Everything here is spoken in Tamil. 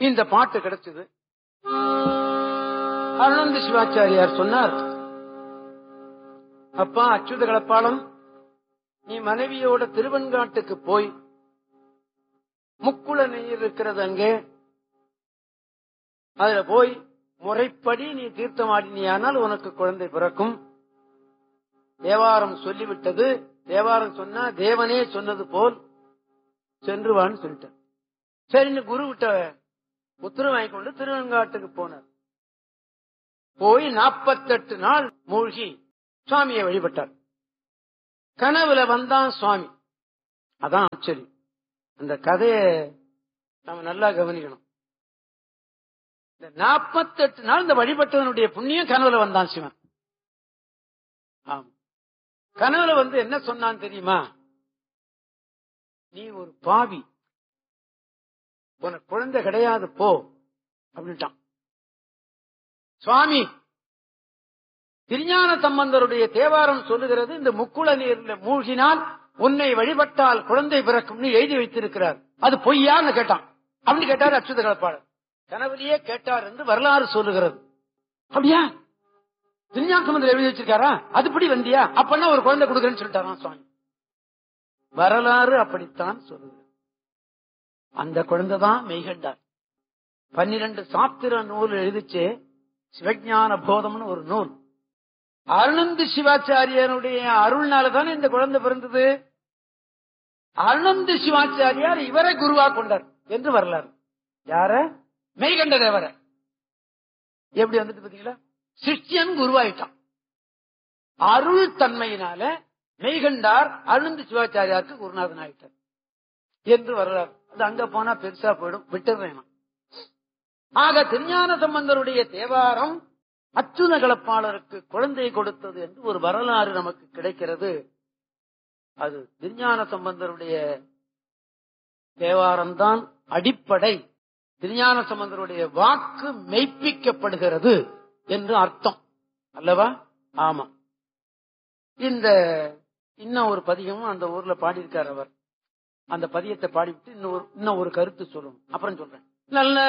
இந்த பாட்டு கிடைச்சது அருணந்த சிவாச்சாரியார் சொன்னார் அப்பா அச்சுத கலப்பாளம் நீ மனைவியோட திருவெண்காட்டுக்கு போய் முக்குள நீர் இருக்கிறது அங்கே அதுல போய் முறைப்படி நீ தீர்த்தமாடினியானால் உனக்கு குழந்தை பிறக்கும் தேவாரம் சொல்லிவிட்டது தேவாரம் சொன்னா தேவனே சொன்னது போல் சென்று வான்னு சொல்லிட்டார் சரின்னு குரு விட்ட உத்தரவு வாங்கி கொண்டு திருவெண்காட்டுக்கு போனார் போய் நாற்பத்தெட்டு நாள் மூழ்கி சுவாமியை வழிபட்டார் கனவுல வந்தான் சுவாமி அதான் ஆச்சரியம் அந்த கதையை நம்ம நல்லா கவனிக்கணும் இந்த நாற்பத்தெட்டு நாள் இந்த வழிபட்டதனுடைய புண்ணியம் கனவுல வந்தான் சிவன் ஆமா கனவுல வந்து என்ன சொன்னான் தெரியுமா நீ ஒரு பாவி உனக்கு குழந்தை கிடையாது போ அப்படின்ட்டான் சுவாமி திருஞான சம்பந்தருடைய தேவாரம் சொல்லுகிறது இந்த முக்குள நீர்ல மூழ்கினால் உன்னை வழிபட்டால் குழந்தை பிறக்கும்னு எழுதி வைத்திருக்கிறார் அது பொய்யான்னு கேட்டான் அப்படின்னு கேட்டார் அச்சுத கலப்பாளர் கனவுலயே கேட்டார் என்று வரலாறு சொல்லுகிறது அப்படியா திருஞான சம்பந்தர் எழுதி வச்சிருக்காரா அதுபடி வந்தியா அப்பன்னா ஒரு குழந்தை கொடுக்குறேன்னு சொல்லிட்டாராம் சுவாமி வரலாறு அப்படித்தான் சொல்லுகிறது அந்த குழந்தை தான் மெய்கண்டார் பன்னிரண்டு சாத்திர நூல் எழுதிச்சு சிவஞான போதம்னு ஒரு நூல் அருணந்தி சிவாச்சாரியனுடைய அருள்னால தானே இந்த குழந்தை பிறந்தது அருணந்தி சிவாச்சாரியார் இவரை குருவா கொண்டார் என்று வரலாறு யார மெய்கண்ட தேவர எப்படி வந்துட்டு பாத்தீங்களா சிஷ்யன் குருவாயிட்டான் அருள் தன்மையினால மெய்கண்டார் அருணந்தி சிவாச்சாரியாருக்கு குருநாதன் ஆயிட்டார் என்று வரலாறு அது அங்க போனா பெருசா போயிடும் விட்டுறேன் நான். ஆக திருஞான சம்பந்தருடைய தேவாரம் அச்சுத கலப்பாளருக்கு குழந்தை கொடுத்தது என்று ஒரு வரலாறு நமக்கு கிடைக்கிறது அது திருஞான சம்பந்தருடைய தேவாரம் தான் அடிப்படை திருஞான சம்பந்தருடைய வாக்கு மெய்ப்பிக்கப்படுகிறது என்று அர்த்தம் அல்லவா ஆமா இந்த இன்னும் ஒரு பதிகமும் அந்த ஊர்ல பாடியிருக்கார் அவர் அந்த பதியத்தை பாடிவிட்டு இன்னும் ஒரு- இன்னும் ஒரு கருத்து சொல்லணும் அப்புறம் சொல்றேன் நல்ல